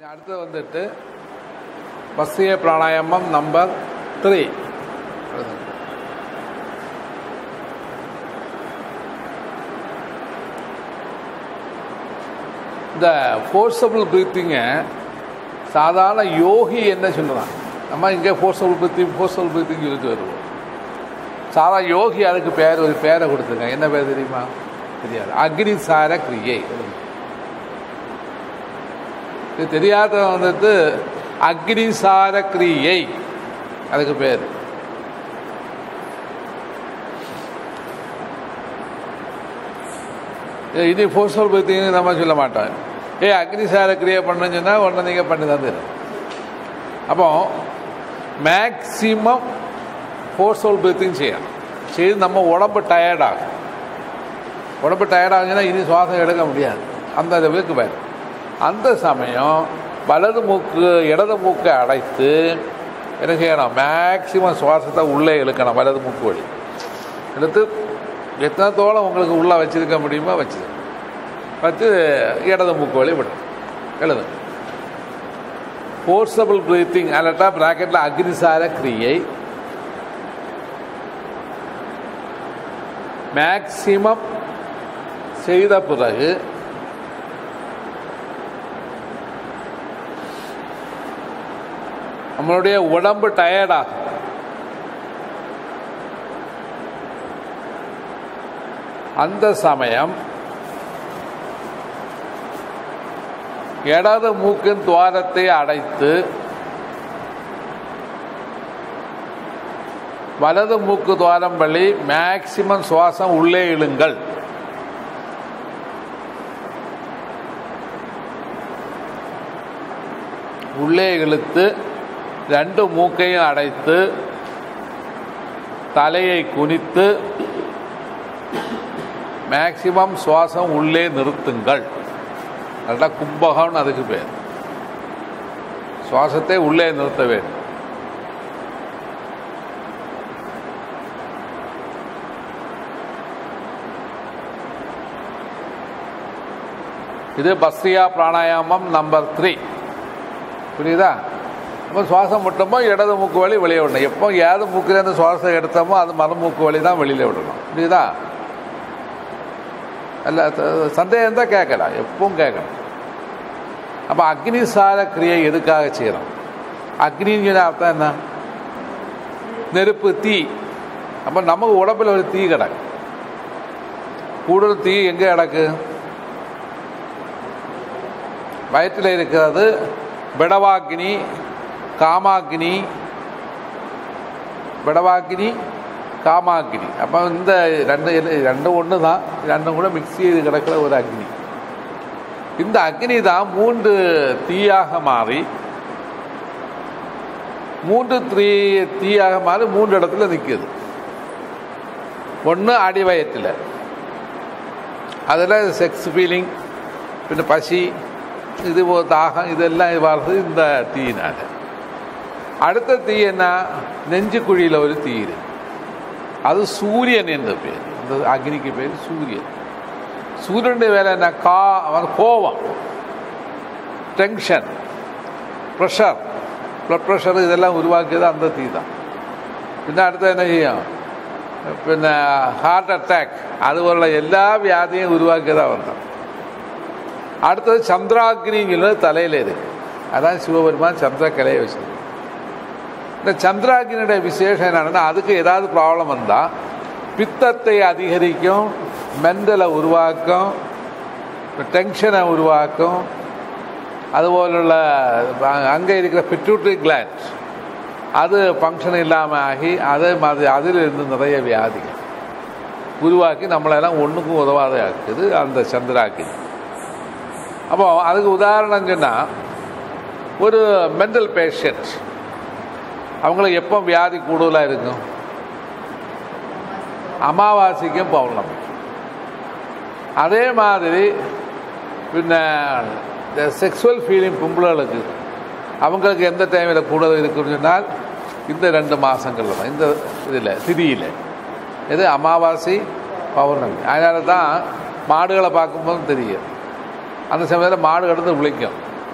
அடுத்து வந்துட்டு பஸ்ய பிராணாயாமம் நம்பர் த்ரீ இந்த ஃபோர்ஸபிள் ப்ரீத்திங்கை சாதாரண யோகி என்ன சொல்கிறான் நம்ம இங்கே ஃபோர்ஸபிள் ப்ரீத்திங் ஃபோர்ஸபிள் ப்ரீத்திங் சொல்லிட்டு வருவோம் சாதாரண யோகி அதுக்கு பேர் ஒரு பேரை கொடுத்துருக்காங்க என்ன பேர் தெரியுமா தெரியாது அக்னிசார கிரியை இது தெரியாத வந்துட்டு அக்னிசார கிரியை அதுக்கு பேர் இது ஃபோர்ஸல் பிரீத்திங்னு நம்ம சொல்ல மாட்டோம் ஏ அக்னிசார கிரியை பண்ணுன்னு சொன்னால் உடனே நீங்கள் பண்ணி தான் தரும் அப்போ மேக்சிமம் ஃபோர்ஸல் பிரீத்திங் செய்யணும் செய்து நம்ம உடம்பு டயர்டாகும் உடம்பு டயர்டாகுச்சுன்னா இனி சுவாசம் எடுக்க முடியாது அந்த லெவலுக்கு வேறு அந்த சமயம் வலது மூக்கு இடது மூக்கை அடைத்து என்ன செய்யணும் மேக்சிமம் சுவாசத்தை உள்ளே இழுக்கணும் வலது மூக்கு வழி எடுத்து எத்தனை தோளம் உங்களுக்கு உள்ளே வச்சிருக்க முடியுமோ வச்சுது வச்சு இடது மூக்கு வழி விடணும் எழுது ஃபோர்ஸபிள் ப்ரீத்திங் அல்லட்டா ப்ராக்கெட்டில் அக்னிசார கிரியை மேக்சிமம் செய்த பிறகு நம்மளுடைய உடம்பு டயர்டாகும் அந்த சமயம் இடது மூக்கின் துவாரத்தை அடைத்து வலது மூக்கு துவாரம் வழி மேக்சிமம் சுவாசம் உள்ளே இழுங்கள் உள்ளே இழுத்து ரெண்டு மூக்கையும் அடைத்து தலையை குனித்து மேக்சிமம் சுவாசம் உள்ளே நிறுத்துங்கள் நல்லா கும்பகம்னு அதுக்கு பேர் சுவாசத்தை உள்ளே நிறுத்த வேண்டும் இது பஸ்ரியா பிராணாயாமம் நம்பர் த்ரீ புரியுதா இப்போ சுவாசம் விட்டோமோ இடது மூக்கு வழி வெளியே விடணும் எப்போ ஏது மூக்குலேருந்து சுவாசம் எடுத்தோமோ அது மறு மூக்கு வழி தான் வெளியில் விடணும் புரியுதா அல்ல சந்தேகம் தான் கேட்கலாம் எப்பவும் கேட்கணும் அப்போ அக்னிசார கிரியை எதுக்காக செய்கிறோம் அக்னிங்கிற அர்த்தம் என்ன நெருப்பு தீ அப்போ நமக்கு உடம்பில் ஒரு தீ கிடக்கு கூடுதல் தீ எங்கே கிடக்கு வயிற்றில் இருக்கிறது பிடவாக்கினி காமாக்கினி பிடவாக்கினி காமாக்கினி அப்போ இந்த ரெண்டு ரெண்டும் ஒன்று தான் ரெண்டும் கூட மிக்ஸ் செய்து கிடக்கிற ஒரு அக்னி இந்த அக்னி தான் மூன்று தீயாக மாறி மூன்று தீ தீயாக மாறி மூன்று இடத்துல நிற்குது ஒன்று அடிவயத்தில் அதில் செக்ஸ் ஃபீலிங் பின்ன பசி இது தாகம் இதெல்லாம் வர்றது இந்த தீயினால அடுத்த தீ என்ன நெஞ்சு குழியில் ஒரு தீ இருக்கு அது சூரியன் என்ற பேர் இந்த அக்னிக்கு பேர் சூரியன் சூரியனுடைய வேலை என்ன கா கோபம் டென்ஷன் ப்ரெஷர் ப்ளட் ப்ரெஷர் இதெல்லாம் உருவாக்கியது அந்த தீ தான் பின்ன அடுத்து என்ன செய்யும் பின்ன ஹார்ட் அட்டாக் அதுபோல எல்லா வியாதியும் உருவாக்கியதாக வந்தான் அடுத்தது சந்திராக்னிங்கிறது தலையில் இருக்கு அதான் சிவபெருமான் சந்திரக்கலையை வச்சிருக்கு இந்த சந்திராகினுடைய விசேஷம் என்னன்னா அதுக்கு ஏதாவது ப்ராப்ளம் வந்தால் பித்தத்தை அதிகரிக்கும் மென்டலை உருவாக்கும் டென்ஷனை உருவாக்கும் அதுபோലുള്ള அங்கே இருக்கிற பிட்யூட்ரி கிளாண்ட் அது ஃபங்க்ஷன் இல்லாமல் ஆகி அதே மாதிரி அதிலிருந்து நிறைய வியாதிகள் உருவாக்கி நம்மளெல்லாம் ஒன்றுக்கும் உதவாத ஆக்குது அந்த சந்திராக்கினி அப்போ அதுக்கு உதாரணம் சொன்னால் ஒரு மென்டல் பேஷண்ட் அவங்களுக்கு எப்போ வியாதி கூடுதலாக இருக்கும் அமாவாசைக்கும் பௌர்ணமி அதே மாதிரி பின்ன இந்த செக்ஸுவல் ஃபீலிங் பொம்பளைகளுக்கு அவங்களுக்கு எந்த டைமில் கூடுதல் இருக்குன்னு சொன்னால் இந்த ரெண்டு மாதங்களில் தான் இந்த இதில் திதியில் இது அமாவாசை பௌர்ணமி அதனால தான் மாடுகளை பார்க்கும்போது தெரியும் அந்த சமயத்தில் மாடு கடந்து விழிக்கும்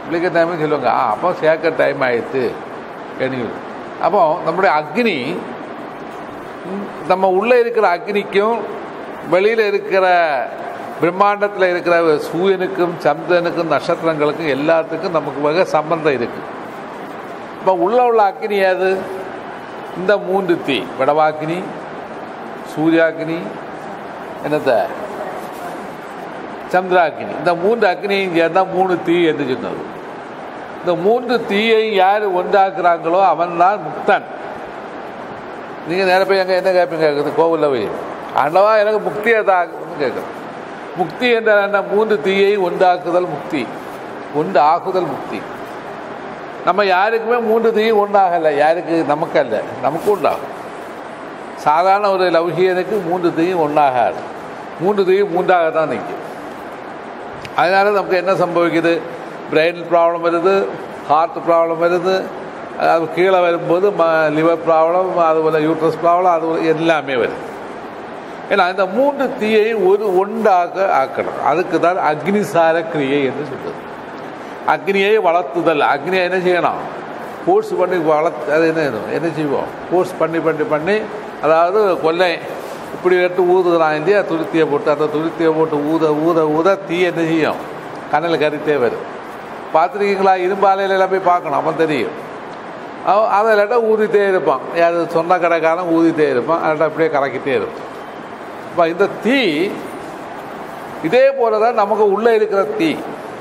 விழிக்கிற டைம் சொல்லுவாங்க ஆ அப்போ சேர்க்க டைம் ஆயிடுத்து அப்படின்னு அப்போ நம்முடைய அக்னி ம், நம்ம உள்ளே இருக்கிற அக்னிக்கும் வெளியில் இருக்கிற பிரம்மாண்டத்தில் இருக்கிற சூரியனுக்கும் சந்திரனுக்கும் நட்சத்திரங்களுக்கும் எல்லாத்துக்கும் நமக்கு வகை சம்பந்தம் இருக்கு இப்போ உள்ள உள்ள அக்னி அது இந்த மூன்று தீ வடவாக்கினி சூர்யாக்கினி என்னத்த சந்திராக்கினி இந்த மூன்று அக்னியும் சேர்ந்தா மூணு தீ என்று சொன்னது இந்த மூன்று தீயை யார் ஒன்றாக்குறாங்களோ அவன் தான் முக்தன் நீங்க நேர போய் எங்க என்ன கேட்பீங்க கேட்குறது கோவிலில் போய் ஆண்டவா எனக்கு முக்தியை தாக்குன்னு கேட்குறேன் முக்தி என்ற என்ன மூன்று தீயை ஒன்றாக்குதல் முக்தி ஒன்று ஆகுதல் முக்தி நம்ம யாருக்குமே மூன்று தீயும் ஒன்றாகலை யாருக்கு நமக்கு அல்ல நமக்கு உண்டாகும் சாதாரண ஒரு லௌகியனுக்கு மூன்று தீயும் ஒன்றாகாது மூன்று தீயும் மூன்றாக தான் நிற்கும் அதனால நமக்கு என்ன சம்பவிக்குது பிரெயின் ப்ராப்ளம் வருது ஹார்ட் ப்ராப்ளம் வருது அது கீழே வரும்போது ம லிவர் ப்ராப்ளம் அதுபோல் யூட்ரஸ் ப்ராப்ளம் அது எல்லாமே வருது ஏன்னா இந்த மூன்று தீயை ஒரு ஒன்றாக ஆக்கணும் அதுக்கு தான் அக்னிசார கிரியை என்று சொல்றது அக்னியை வளர்த்துதல் அக்னியை என்ன செய்யணும் ஃபோர்ஸ் பண்ணி வளர்த்து அது என்ன செய்யணும்? என்ன செய்வோம் ஃபோர்ஸ் பண்ணி பண்ணி பண்ணி அதாவது கொல்லை இப்படி எடுத்து ஊதுகிறான் இல்லையா துருத்தியை போட்டு அந்த துருத்தியை போட்டு ஊத ஊத ஊத தீ என்ன செய்யும் கண்ணில் கறித்தே வரும் பார்த்துருக்கீங்களா இரும்பாலையில் எல்லாம் போய் பார்க்கணும் அப்போ தெரியும் அவன் அதை இல்லாட்டா ஊதிட்டே இருப்பான் யார் சொன்ன கடைக்காரன் ஊதிட்டே இருப்பான் அல்லாட்டா அப்படியே கலக்கிட்டே இருப்பான் இப்போ இந்த தீ இதே போல தான் நமக்கு உள்ளே இருக்கிற தீ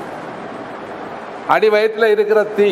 அடி வயிற்றில் இருக்கிற தீ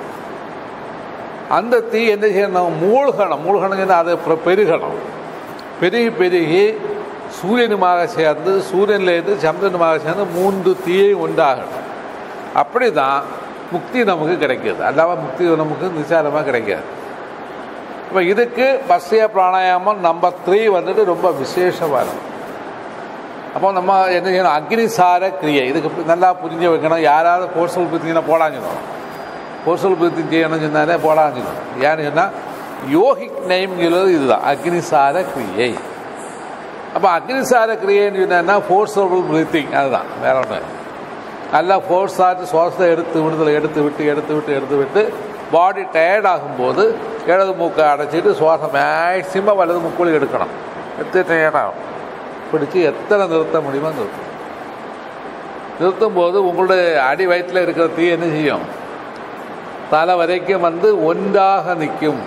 அந்த தீ என்ன செய்யணும் மூழ்கணும் மூழ்கணுங்கன்னா அதை பெ- பெருகணும் பெருகி பெருகி சூரியனுமாக சேர்ந்து சூரியன்லேருந்து சந்திரனுமாக சேர்ந்து மூன்று தீயை உண்டாகணும் அப்படி தான் முக்தி நமக்கு கிடைக்கிது அல்லாமல் முக்தி நமக்கு நிசாரமாக கிடைக்காது இப்போ இதுக்கு பஸ்ய பிராணாயாமம் நம்பர் த்ரீ வந்துட்டு ரொம்ப விசேஷமானது அப்போ நம்ம என்ன செய்யணும் அக்னிசார கிரியை இதுக்கு நல்லா புரிஞ்சு வைக்கணும் யாராவது போர்சல் பீத்திங்கன்னா போடாஞ்சிடும் போர்சல் பீத்தி செய்யணும்னு சொன்னாலே போடாஞ்சிடும் ஏன்னு சொன்னால் யோகிக் நெய்ம்ங்கிறது இதுதான் அக்னிசார கிரியை அப்போ அக்னிசார கிரியைன்னு சொன்னா ஃபோர்ஸபிள் பிரீத்திங் அதுதான் வேற ஒன்று நல்லா ஃபோர்ஸ் ஆட்டு சுவாசத்தை எடுத்து விடுதலை எடுத்து விட்டு எடுத்து விட்டு எடுத்து விட்டு பாடி டயர்ட் ஆகும்போது இடது மூக்கை அடைச்சிட்டு சுவாசம் மேக்சிமம் வலது மூக்குள் எடுக்கணும் எடுத்து டயர்டாகும் பிடிச்சி எத்தனை நிறுத்த முடியுமோ நிறுத்தும் நிறுத்தும் போது உங்களுடைய அடி வயிற்றில் இருக்கிற தீ என்ன செய்யும் தலை வரைக்கும் வந்து ஒன்றாக நிற்கும்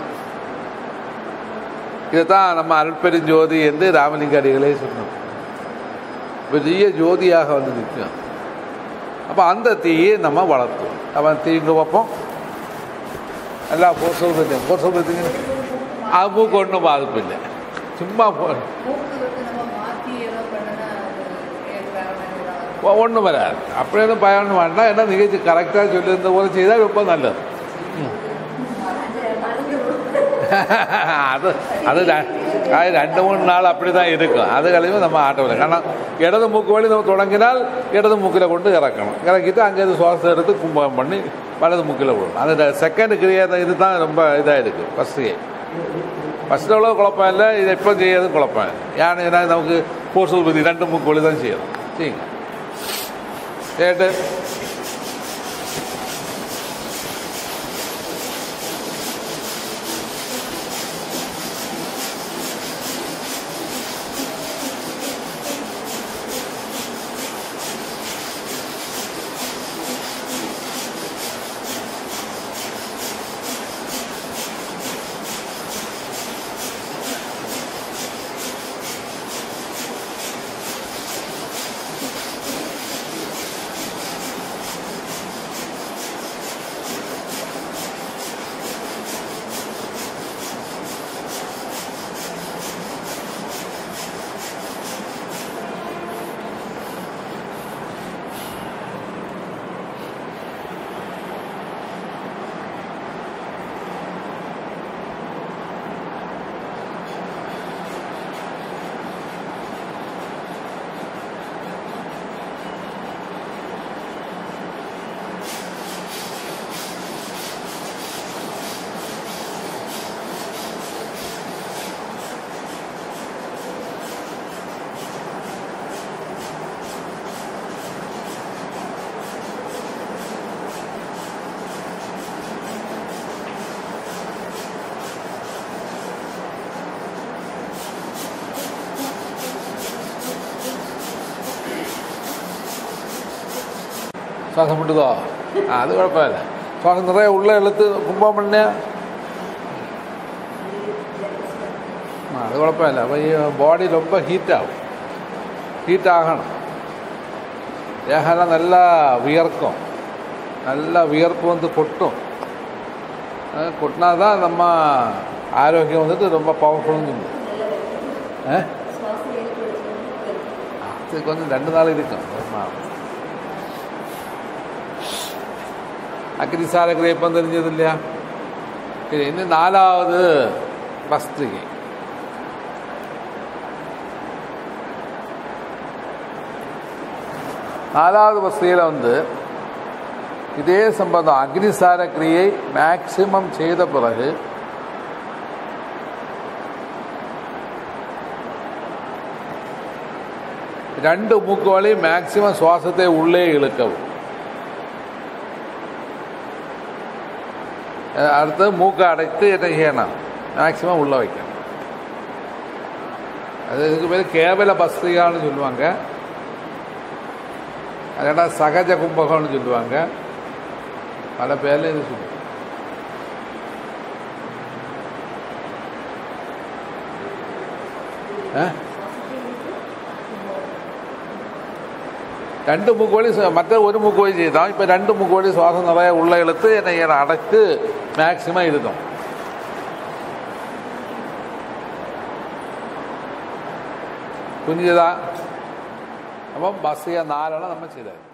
இதைத்தான் நம்ம அருட்பெருஞ்சோதி என்று ராமலிங்க அடிகளே சொன்னோம் பெரிய ஜோதியாக வந்து நிற்கும் அப்போ அந்த தீயை நம்ம வளர்த்தோம் அவன் தீங்க வைப்போம் எல்லா போர்சல் பற்றியும் போர்சல் பற்றிங்க அது மூக்கு ஒன்றும் பாதிப்பு இல்லை சும்மா போ மூக்கு வந்து நம்ம மாத்தி ஏதோ பண்ணுனா அது வேற மாதிரி ஏதாவது ஒன்றும் வராது அப்படி எதுவும் பயம் வேண்டாம் ஏன்னா நிகழ்ச்சி கரெக்டாக சொல்லியிருந்த போல செய்தால் ரொம்ப நல்லது ம். அது அது ர- அது ரெண்டு மூணு நாள் அப்படி தான் இருக்கும் அது கழிவு நம்ம ஆட்டவில்லை ஆனால் இடது மூக்கு வழி நம்ம தொடங்கினால் இடது மூக்கில் கொண்டு இறக்கணும் இறக்கிட்டு அங்கேருந்து சுவாசம் எடுத்து கும்பகம் பண்ணி வலது மூக்கில் விடணும் அந்த செகண்ட் கிரியா இது தான் ரொம்ப இதாக இருக்குது ஃபஸ்ட்டு ஃபஸ்ட்டில் உள்ள குழப்பம் இல்லை இதை இப்போ செய்யறது குழப்பம் இல்லை ஏன்னு ஏன்னா நமக்கு போர்சல் பற்றி ரெண்டு மூக்கு வழி தான் செய்யணும் செய்யுங்க கேட்டு ശ്വാസം വിട്ടുതോ ആ അത് കുഴപ്പമില്ല ശ്വാസം നിറയെ ഉള്ള എളുത്ത് കുംഭം பண்ண ആ അത് കുഴപ്പമില്ല അപ്പോൾ ഈ ബോഡി ரொம்ப ഹീറ്റാവും ഹീറ്റാകണം ದೇಹನ നല്ല വിയർക്കും നല്ല வியர்ப்பு வந்து கொட்டும் அது கொட்டினாதான் நம்ம ஆரோக்கியம் வந்துட்டு ரொம்ப பவர்ஃபுல்னு சொல்லுது ஆ அது கொஞ்சம் ரெண்டு நாள் இருக்கும் ஆமா. அக்னிசார கிரேப்பம் தெரிஞ்சது இல்லையா சரி இன்னும் நாலாவது பஸ்திரிகை நாலாவது பஸ்திரிகையில் வந்து இதே சம்பந்தம் அக்னிசார கிரியை மேக்சிமம் செய்த பிறகு രണ്ട് മൂക്ക് വഴി മാക്സിമം ശ്വാസത്തെ ഉള്ളേ ഇളുക്കവും அஹ் அடுத்து மூக்கை அடைத்து என்ன செய்யணும் மேக்சிமம் உள்ள வைக்கணும் அது இதுக்கு பேர் கேவல பஸ்திரிகான்னு சொல்லுவாங்க அதோட சகஜ கும்பகம்னு சொல்லுவாங்க பல பேர்ல இது சொல்லுவாங்க ஆ രണ്ട് മൂക്കോളി മറ്റേ ഒരു മൂക്കോളി ചെയ്താൽ ഇപ്പം രണ്ട് മൂക്കോളി ശ്വാസം നിറയെ ഉള്ള ഇളുത്ത് എന്നെ ചെയ്യണം അടക്ക് മാക്സിമം ഇരുത്തും കുഞ്ഞിതാ അപ്പം ബസ് ചെയ്യാൻ നാലെണ്ണം നമ്മൾ ചെയ്തത്